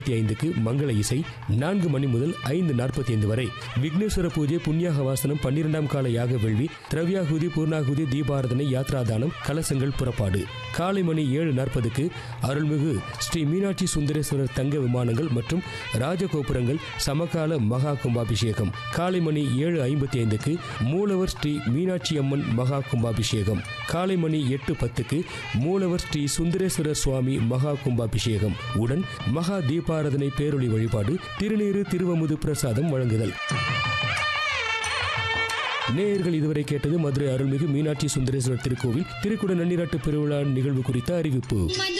ஐந்துக்கு மங்கள இசை நான்கு மணி முதல் ஐந்து நாற்பத்தி ஐந்து வரை விக்னேஸ்வர பூஜை புண்ணியாக வாசனம் பன்னிரெண்டாம் கால யாக வேள்வி திரவியாகுதி பூர்ணாகுதி தீபாரதனை யாத்ராதானம் கலசங்கள் புறப்பாடு காலை மணி ஏழு நாற்பதுக்கு அருள்மிகு ஸ்ரீ மீனாட்சி சுந்தரேஸ்வரர் தங்க விமானங்கள் மற்றும் ராஜகோபுரங்கள் சமகால மகா கும்பாபிஷேகம் காலை மணி ஏழு ஐம்பத்தி ஐந்துக்கு மூலவர் ஸ்ரீ மீனாட்சி அம்மன் மகா கும்பாபிஷேகம் காலை மணி எட்டு பத்துக்கு மூலவர் ஸ்ரீ சுந்தரேஸ்வரர் சுவாமி மகா கும்பாபிஷேகம் உடன் மகா தீபாரதனை பேரொளி வழிபாடு திருநீறு திருவமுது பிரசாதம் வழங்குதல் நேயர்கள் இதுவரை கேட்டது மதுரை அருள்மிகு மீனாட்சி சுந்தரேஸ்வரர் திருக்கோவில் திருக்குட நன்னீராட்டு பெருவிழா நிகழ்வு குறித்த அறிவிப்பு மதுரை